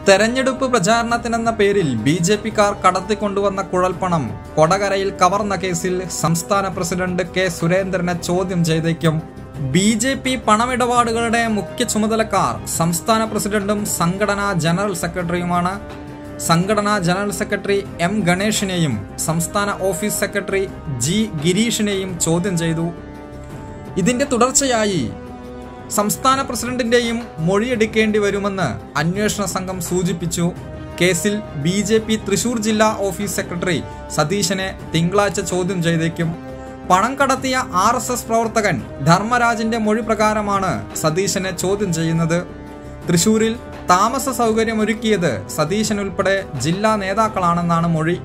തെരഞ്ഞെടുപ്പ് പ്രചാരണത്തിനെന്ന പേരിൽ B J പിക്കാർ കടത്തിക്കൊണ്ടുവന്ന കുഴൽപ്പണം കൊടകരയിൽ കവർന്ന കേസിൽ സംസ്ഥാന പ്രസിഡന്റ് കെ സുരേന്ദ്രനെ ചോദ്യം ചെയ്തേക്കും ബി ജെ പി പണമിടപാടുകളുടെ മുഖ്യ ചുമതലക്കാർ സംസ്ഥാന പ്രസിഡന്റും സംഘടനാ ജനറൽ സെക്രട്ടറിയുമാണ് സംഘടനാ ജനറൽ സെക്രട്ടറി എം ഗണേഷിനെയും സംസ്ഥാന ഓഫീസ് സെക്രട്ടറി ജി ഗിരീഷിനെയും ചോദ്യം ചെയ്തു ഇതിന്റെ തുടർച്ചയായി സംസ്ഥാന പ്രസിഡന്റിന്റെയും മൊഴിയെടുക്കേണ്ടി വരുമെന്ന് അന്വേഷണ സംഘം സൂചിപ്പിച്ചു കേസിൽ ബി ജെ പി തൃശൂർ ജില്ലാ ഓഫീസ് സെക്രട്ടറി സതീശനെ തിങ്കളാഴ്ച ചോദ്യം ചെയ്തേക്കും പണം കടത്തിയ ആർ എസ് എസ് പ്രവർത്തകൻ ധർമ്മരാജിന്റെ മൊഴി പ്രകാരമാണ് സതീശനെ ചോദ്യം ചെയ്യുന്നത് തൃശൂരിൽ താമസ സൗകര്യമൊരുക്കിയത് സതീശൻ ഉൾപ്പെടെ ജില്ലാ നേതാക്കളാണെന്നാണ് മൊഴി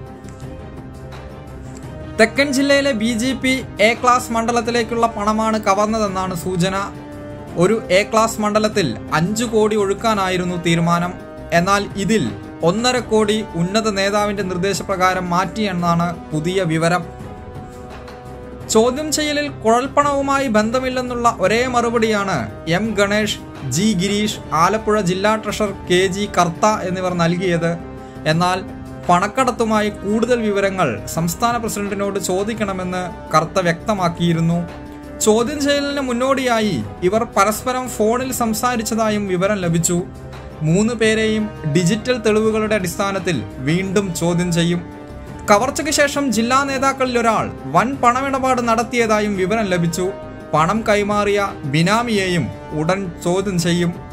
തെക്കൻ ജില്ലയിലെ B J P A class മണ്ഡലത്തിലേക്കുള്ള പണമാണ് കവർന്നതെന്നാണ് സൂചന ഒരു എ ക്ലാസ് മണ്ഡലത്തിൽ അഞ്ചു കോടി ഒഴുക്കാനായിരുന്നു തീരുമാനം എന്നാൽ ഇതിൽ ഒന്നര കോടി ഉന്നത നേതാവിന്റെ നിർദ്ദേശപ്രകാരം മാറ്റിയെന്നാണ് പുതിയ വിവരം ചോദ്യം ചെയ്യലിൽ കുഴൽപ്പണവുമായി ബന്ധമില്ലെന്നുള്ള ഒരേ മറുപടിയാണ് എം ഗണേഷ് ജി ഗിരീഷ് ആലപ്പുഴ ജില്ലാ ട്രഷറർ കെ ജി കർത്ത എന്നിവർ നൽകിയത് എന്നാൽ പണക്കടത്തുമായി കൂടുതൽ വിവരങ്ങൾ സംസ്ഥാന പ്രസിഡന്റിനോട് ചോദിക്കണമെന്ന് കർത്ത വ്യക്തമാക്കിയിരുന്നു ചോദ്യം ചെയ്യലിന് മുന്നോടിയായി ഇവർ പരസ്പരം ഫോണിൽ സംസാരിച്ചതായും വിവരം ലഭിച്ചു മൂന്ന് പേരെയും ഡിജിറ്റൽ തെളിവുകളുടെ അടിസ്ഥാനത്തിൽ വീണ്ടും ചോദ്യം ചെയ്യും കവർച്ചയ്ക്ക് ശേഷം ജില്ലാ നേതാക്കളിൽ ഒരാൾ വൻ പണമിടപാട് നടത്തിയതായും വിവരം ലഭിച്ചു പണം കൈമാറിയ ബിനാമിയെയും ഉടൻ ചോദ്യം ചെയ്യും